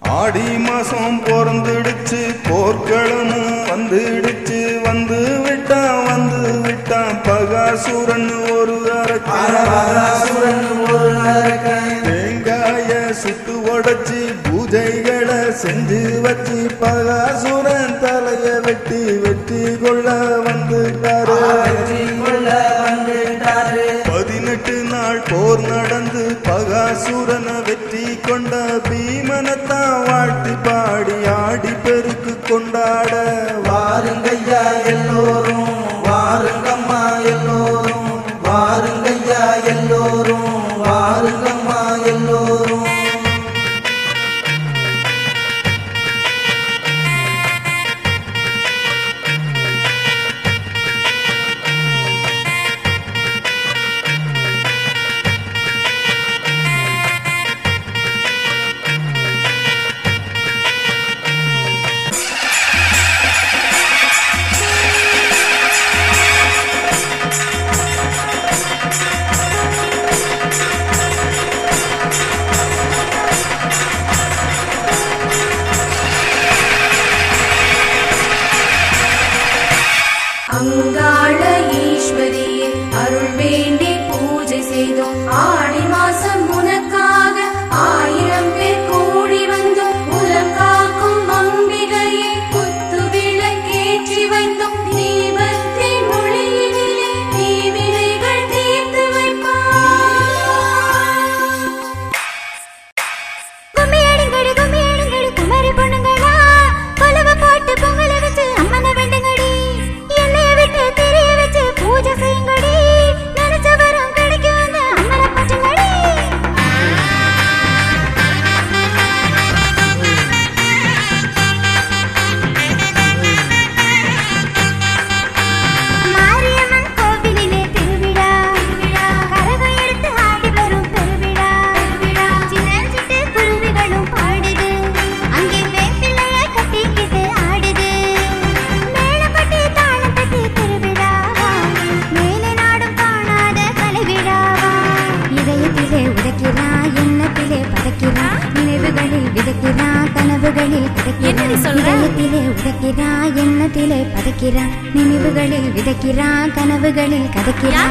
ஆடி மாசம் பிறந்துடுச்சு போர்க்களமும் வந்துடுச்சு வந்து விட்டான் வந்து விட்டான் பகாசுரன் ஒரு அரக்கன் தேங்காய சுட்டு உடைச்சி பூஜைகளை செஞ்சு வச்சு பகாசுரன் தலைய வெட்டி வெட்டி கொள்ள வந்துட்டாரு பதினெட்டு நாள் போர் நடந்து பகாசுரனை வெற்றி கொண்ட பீமனத்தான் வாழ்த்தி பாடி ஆடி பெருக்கு கொண்டாட வாருங்கய்யா எல்லோரும் வாருங்கம்மா எல்லோரும் வாருங்கய்யா எல்லோரும் வாருங்கம்மா எல்லோரும் அங்காள ஈஸ்வரியே அருள் வேண்டி பூஜை செய்தோம் ஆடி மாசம் உனக்காக ஆயிரம் பேர் கூடி வந்தோம் உலம் காக்கும் அம்பிகையே குத்து விளக்கேற்றி வைத்தோம் தீபத்தின் ஒளியினிலே தீவினைகள் தீர்த்து வைப்பார் கும்மியடிங்கடி கும்மியடிங்கடி குமரி பொண்ணுங்களா கொலவ போட்டு பொங்கல வச்சு அம்மனை வேண்டுங்கடி எண்ணெய விட்டு தெரிய வச்சு பூஜை செய்யுங்கடி நினைச்ச வரம் கிடைக்கும் அந்த அம்மனை பற்றுங்கடி மாரியம்மன் கோவிலிலே திருவிழா கரகம் எடுத்து ஆடி வரும் பெருவிழா சின்ன சிட்டு குருவிகளும் பாடுது அங்கே வேப்பிலைய கட்டிக்கிட்டு ஆடுது மேளப்பட்டு தாளம் தட்டி திருவிழாவா மேலே நாடும் காணாத கலைவிழாவா இதயத்திலே உதைக்கிறா எண்ணத்திலே பதைக்கிறா நினைவுகளில் விதைக்கிறா கனவுகளில் கிடைக்கிறா இதயத்திலே உதைக்கிறா எண்ணத்திலே பதைக்கிறா நினைவுகளில் விதைக்கிறா கனவுகளில் கதைக்கிறா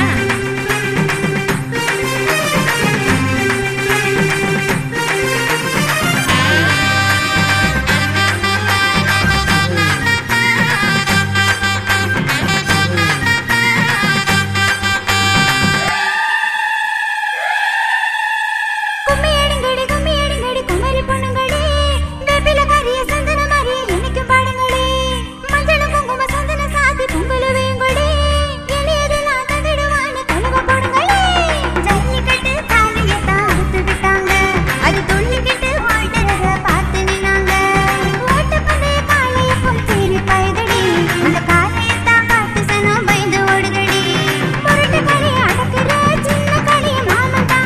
கும்மியடிங்கடி கும்மியடிங்கடி குமரி பொண்ணுங்களே வேப்பில கரிய சந்தன மாறி என்னைக்கும் பாடுங்களே மஞ்சள் குங்கும சந்தன சாத்தி பொங்கல் வேங்குடி எளியதெல்லாம் தந்திடுவான்னு கனவு போடுங்களே ஜல்லிக்கட்டு காலையத்தான் அறுத்து விட்டாங்க அது துள்ளிக்கிட்டு வாழ்கிறத பார்த்து நின்னாங்க ஓட்டப்பந்தய காளையப்பம் சீறி பாயுதடி அந்த காளையத்தான் பார்த்து சனம் பயந்து ஓடுதடி முரட்டு களி அடக்குற சின்ன களி மாமன் தான்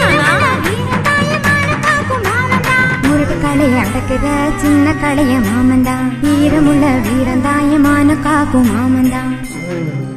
முருகு கலைய அடக்குற சின்ன கலைய மாமந்தா வீரமுள்ள வீரந்தாயமான காக்கும் மாமந்தா